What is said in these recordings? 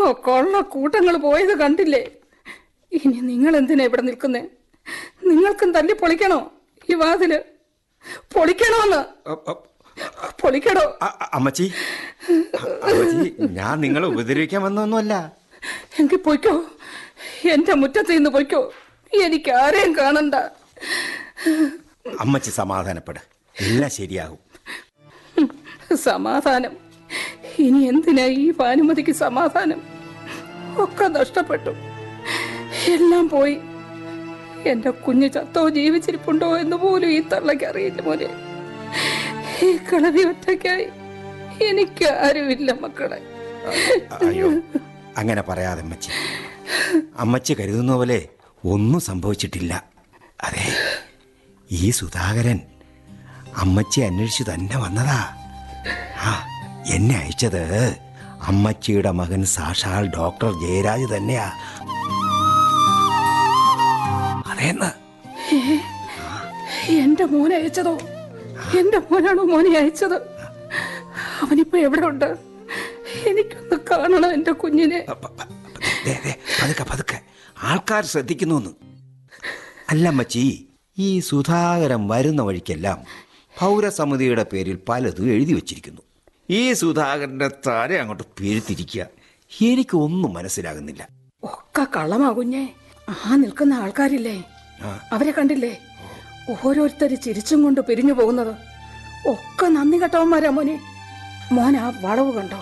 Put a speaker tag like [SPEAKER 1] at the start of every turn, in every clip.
[SPEAKER 1] ഓ കൊള്ള കൂട്ടങ്ങൾ പോയത് കണ്ടില്ലേ ഇനി നിങ്ങൾ എന്തിനാ ഇവിടെ നിൽക്കുന്നേ നിങ്ങൾക്കും തല്ലി പൊളിക്കണോ ഈ വാതില് പൊളിക്കണോന്ന്
[SPEAKER 2] അ, അ,
[SPEAKER 1] പൊളിക്കണോ
[SPEAKER 2] അ, അ, അമ്മച്ചി അ, അമ്മച്ചി ഞാൻ നിങ്ങളെ ഉപദ്രവിക്കാൻ വന്നൊന്നുമല്ല
[SPEAKER 1] എങ്കിൽ പൊയ്ക്കോ എന്റെ മുറ്റത്ത് നിന്ന് പൊയ്ക്കോ എനിക്ക് ആരെയും കാണണ്ട
[SPEAKER 2] അമ്മച്ചി സമാധാനപ്പെട് എല്ലാം ശരിയാകും
[SPEAKER 1] ഹും, സമാധാനം ഇനി എന്തിനാ ഈ ഭാനുമതിക്ക് സമാധാനം ഒക്കെ നഷ്ടപ്പെട്ടു എല്ലാം പോയി എന്റെ കുഞ്ഞു ചത്തോ ജീവിച്ചിരിപ്പുണ്ടോ എന്ന് പോലും ഈ തള്ളയ്ക്ക് അറിയില്ല മോനെ ഈ കളവി ഒറ്റയ്ക്കായി എനിക്ക് ആരുമില്ല മക്കളെ
[SPEAKER 2] അയ്യോ അങ്ങനെ പറയാതെ അമ്മച്ചി അമ്മച്ചി കരുതുന്ന പോലെ ഒന്നും സംഭവിച്ചിട്ടില്ല അതെ ഈ സുധാകരൻ അമ്മച്ചി അന്വേഷിച്ചു തന്നെ വന്നതാ ആ എന്നെ അയച്ചത് അമ്മച്ചിയുടെ മകൻ സാക്ഷാൽ ഡോക്ടർ ജയരാജ് തന്നെയാ അതേന്ന്
[SPEAKER 1] എന്റെ മോനെ അയച്ചതോ എന്റെ മോനാണോ മോനെ അയച്ചത് അവനിപ്പോ എവിടെ ഉണ്ട് എനിക്കൊന്ന് കാണണം എന്റെ കുഞ്ഞിനെ
[SPEAKER 2] പ- പ- പ- ദേ, ദേ, പതുക്കെ പതുക്കെ ആൾക്കാർ ശ്രദ്ധിക്കുന്നു അല്ല അമ്മച്ചി ഈ സുധാകരൻ വരുന്ന വഴിക്കെല്ലാം പൗരസമിതിയുടെ പേരിൽ പലതും എഴുതി വച്ചിരിക്കുന്നു ഈ സുധാകരന്റെ തല അങ്ങോട്ട് പിഴുത്തിരിക്കുക എനിക്ക് ഒന്നും മനസ്സിലാകുന്നില്ല
[SPEAKER 1] ഒക്കെ കള്ളമാ കുഞ്ഞെ ആ നിൽക്കുന്ന ആൾക്കാരില്ലേ അവരെ കണ്ടില്ലേ ഓരോരുത്തര് ചിരിച്ചും കൊണ്ട് പിരിഞ്ഞു പോകുന്നത് ഒക്കെ നന്ദി കെട്ടവന്മാരാ മോനെ മോൻ ആ വളവ് കണ്ടോ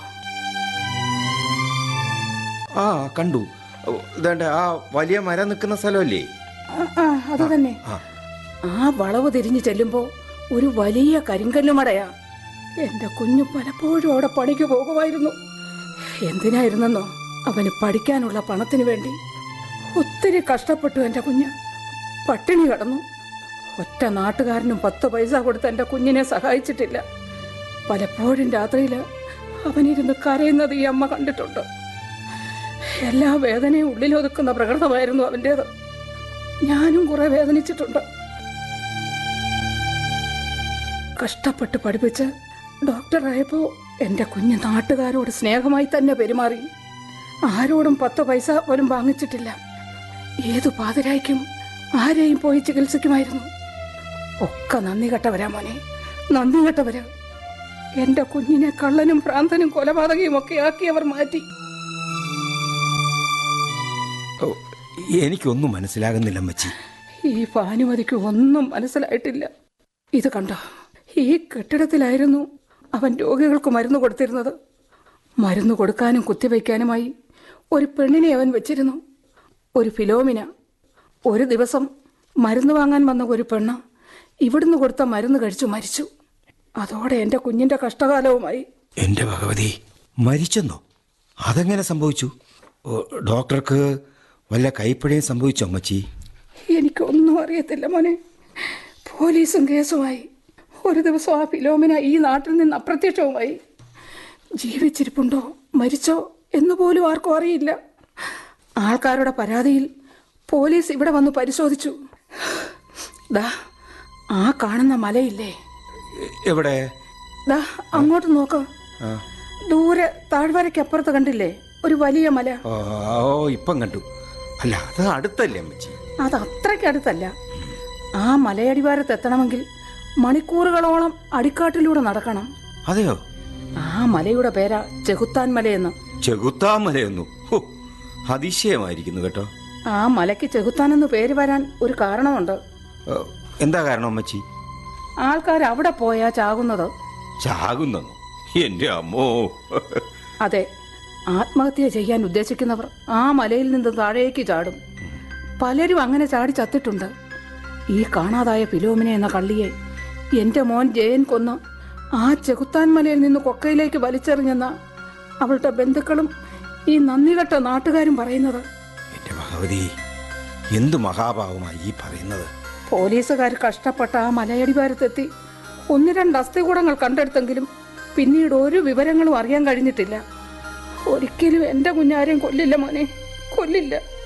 [SPEAKER 2] ആ കണ്ടു ഓ, ഇതാണ്ട് ആ വലിയ മരം നിൽക്കുന്ന സ്ഥലമല്ലേ
[SPEAKER 1] ആ, ആ അത് തന്നെ
[SPEAKER 2] ആ
[SPEAKER 1] ആ വളവ് തിരിഞ്ഞു ചെല്ലുമ്പോ ഒരു വലിയ കരിങ്കല്ലുമടയാ എന്റെ കുഞ്ഞു പലപ്പോഴും അവിടെ പണിക്ക് പോകുമായിരുന്നു എന്തിനായിരുന്നെന്നോ അവന് പഠിക്കാനുള്ള പണത്തിന് വേണ്ടി ഒത്തിരി കഷ്ടപ്പെട്ടു എന്റെ കുഞ്ഞ് പട്ടിണി കടന്നു ഒറ്റ നാട്ടുകാരനും പത്ത് പൈസ കൊടുത്ത് എന്റെ കുഞ്ഞിനെ സഹായിച്ചിട്ടില്ല പലപ്പോഴും രാത്രിയിൽ അവനിരുന്ന് കരയുന്നത് ഈ അമ്മ കണ്ടിട്ടുണ്ട് എല്ലാ വേദനയും ഉള്ളിലൊതുക്കുന്ന പ്രകൃതമായിരുന്നു അവൻ്റേത് ഞാനും കുറെ വേദനിച്ചിട്ടുണ്ട് കഷ്ടപ്പെട്ട് പഠിപ്പിച്ച് ഡോക്ടറായപ്പോ എന്റെ കുഞ്ഞ് നാട്ടുകാരോട് സ്നേഹമായി തന്നെ പെരുമാറി ആരോടും പത്ത് പൈസ പോലും വാങ്ങിച്ചിട്ടില്ല ഏതു പാതിരായ്ക്കും ആരെയും പോയി ചികിത്സിക്കുമായിരുന്നു ഒക്കെ നന്ദി കെട്ടവരാ മോനെ നന്ദി കെട്ടവരാ എന്റെ കുഞ്ഞിനെ കള്ളനും ഭ്രാന്തനും കൊലപാതകയും ഒക്കെ ആക്കി അവർ മാറ്റി
[SPEAKER 2] ഓ, എനിക്കൊന്നും മനസ്സിലാകുന്നില്ല അമ്മച്ചി
[SPEAKER 1] ഈ ഭാനുമതിക്ക് ഒന്നും മനസ്സിലായിട്ടില്ല ഇത് കണ്ടോ ഈ കെട്ടിടത്തിലായിരുന്നു അവൻ രോഗികൾക്ക് മരുന്ന് കൊടുത്തിരുന്നത് മരുന്ന് കൊടുക്കാനും കുത്തിവയ്ക്കാനുമായി ഒരു പെണ്ണിനെ അവൻ വെച്ചിരുന്നു ഒരു ഫിലോമിന ഒരു ദിവസം മരുന്ന് വാങ്ങാൻ വന്ന ഒരു പെണ്ണ് ഇവിടുന്ന് കൊടുത്ത മരുന്ന് കഴിച്ചു മരിച്ചു അതോടെ എൻ്റെ കുഞ്ഞിൻ്റെ കഷ്ടകാലവുമായി
[SPEAKER 2] എന്റെ ഭഗവതി മരിച്ചെന്നോ അതെങ്ങനെ സംഭവിച്ചു ഓ, ഡോക്ടർക്ക് വല്ല കൈപ്പിഴയും സംഭവിച്ചോ അമ്മച്ചി
[SPEAKER 1] എനിക്കൊന്നും അറിയത്തില്ല മോനെ പോലീസും കേസുമായി ഒരു ദിവസം ആ ഫിലോമിന ഈ നാട്ടിൽ നിന്ന് അപ്രത്യക്ഷവുമായി ജീവിച്ചിരിപ്പുണ്ടോ മരിച്ചോ എന്ന് പോലും ആർക്കും അറിയില്ല ആൾക്കാരുടെ പരാതിയിൽ പോലീസ് ഇവിടെ വന്ന് പരിശോധിച്ചു ദാ ആ കാണുന്ന മലയില്ലേ
[SPEAKER 2] എ- എവിടെ
[SPEAKER 1] ദാ അങ്ങോട്ട് നോക്ക്
[SPEAKER 2] ആ,
[SPEAKER 1] ദൂരെ താഴ്വരയ്ക്കപ്പുറത്ത് കണ്ടില്ലേ ഒരു വലിയ മല
[SPEAKER 2] ഓ ഓ, ഇപ്പം കണ്ടു അല്ല അത് അടുത്തല്ലേ അമ്മച്ചി
[SPEAKER 1] അത് അത്രയ്ക്ക് അടുത്തല്ല ആ മലയടിവാരത്ത് എത്തണമെങ്കിൽ മണിക്കൂറുകളോളം അടിക്കാട്ടിലൂടെ നടക്കണം
[SPEAKER 2] അതെയോ
[SPEAKER 1] ആ മലയുടെ പേരാ ചെകുത്താൻ മലയെന്ന്
[SPEAKER 2] ചെകുത്താമലയൊന്നു ഹോ, അതിശയമായിരിക്കുന്നു കേട്ടോ
[SPEAKER 1] ആ മലയ്ക്ക് ചെകുത്താൻ എന്ന് പേര് വരാൻ ഒരു കാരണമുണ്ട്
[SPEAKER 2] ഓ, എന്താ കാരണം അമ്മച്ചി
[SPEAKER 1] ആൾക്കാർ അവിടെ പോയാ ചാകുന്നത്
[SPEAKER 2] ചാകുന്നു എന്റെ അമ്മോ
[SPEAKER 1] അതെ ആത്മഹത്യ ചെയ്യാൻ ഉദ്ദേശിക്കുന്നവർ ആ മലയിൽ നിന്ന് താഴേക്ക് ചാടും പലരും അങ്ങനെ ചാടി ചത്തിട്ടുണ്ട് ഈ കാണാതായ ഫിലോമിന എന്ന കള്ളിയെ എന്റെ മോൻ ജയൻ കൊന്ന് ആ ചെകുത്താൻ മലയിൽ നിന്ന് കൊക്കയിലേക്ക് വലിച്ചെറിഞ്ഞെന്ന അവളുടെ ബന്ധുക്കളും ഈ നന്ദികെട്ട നാട്ടുകാരും പറയുന്നത്
[SPEAKER 2] എന്റെ ഭഗവതി എന്തു മഹാഭാവമായി ഈ പറയുന്നത്
[SPEAKER 1] പോലീസുകാർ കഷ്ടപ്പെട്ട ആ മലയടിവാരത്തെത്തി ഒന്ന് രണ്ട് അസ്ഥികൂടങ്ങൾ കണ്ടെടുത്തെങ്കിലും പിന്നീട് ഒരു വിവരങ്ങളും അറിയാൻ കഴിഞ്ഞിട്ടില്ല ഒരിക്കലും എന്റെ കുഞ്ഞാരെയും കൊല്ലില്ല മോനെ കൊല്ലില്ല